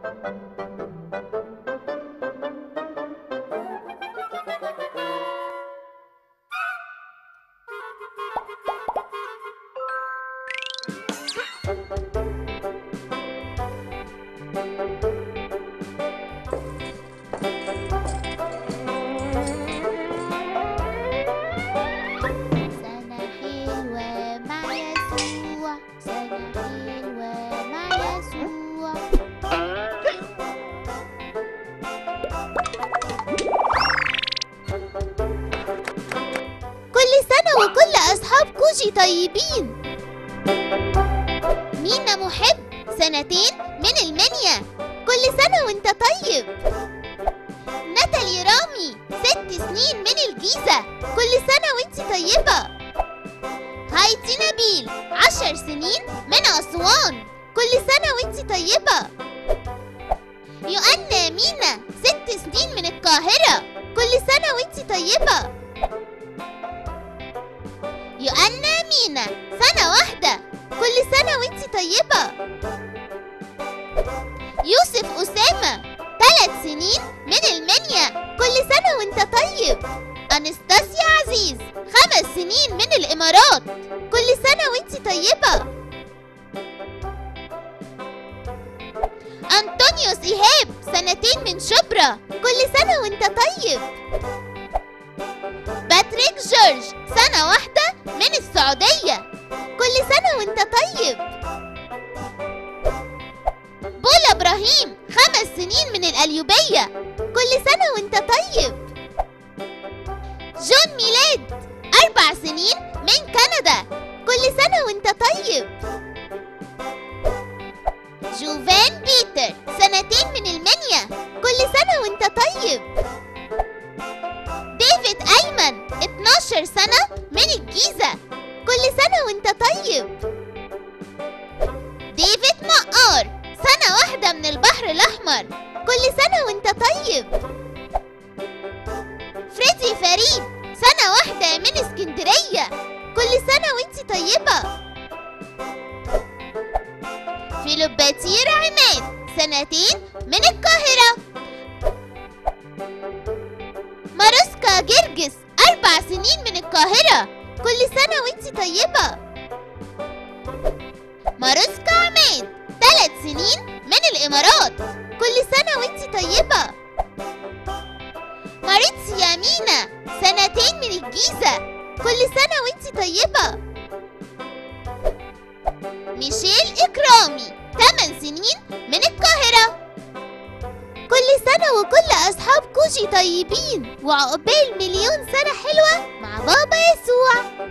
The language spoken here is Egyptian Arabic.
سنة حلوة مع يسوع سنة حلوة مع يسوع كل سنة وكل أصحاب كوجي طيبين مينا محب سنتين من المنيا كل سنة وانت طيب ناتالي رامي ست سنين من الجيزة كل سنة وانت طيبة هايدي نبيل عشر سنين من أسوان كل سنة وانت طيبة يوأنا مينا ست سنين من القاهرة كل سنة وانت طيبة يوأنا مينا سنة واحدة كل سنة وانت طيبة يوسف أسامة ثلاث سنين من المنيا كل سنة وانت طيب أنستاسيا عزيز خمس سنين من الإمارات كل سنة وانت طيبة أنطونيوس إيهاب سنتين من شبرا كل سنة وانت طيب باتريك جورج سنة واحدة من السعودية كل سنة وانت طيب بولا إبراهيم خمس سنين من القليوبية كل سنة وانت طيب جون ميلاد أربع سنين من كندا كل سنة وانت طيب جوفان بيتر سنتين من المنيا كل سنة وانت طيب ديفيد أيمن 12 سنة من الجيزة كل سنة وانت طيب ديفيد مقار سنة واحدة من البحر الأحمر كل سنة وانت طيب فريدي فريد سنة واحدة من اسكندرية كل سنة وانت طيبة فيلوباتير عماد سنتين من القاهرة ماروسكا جرجس أربع سنين من القاهرة كل سنة وانت طيبة ماروسكا عماد ثلاث سنين من الإمارات كل سنة وانت طيبة ماريتسيا مينا سنتين من الجيزة كل سنة وانت طيبة ميشيل إكرامي 8 سنين من القاهرة كل سنة وكل أصحاب كوجي طيبين وعقبال مليون سنة حلوة مع بابا يسوع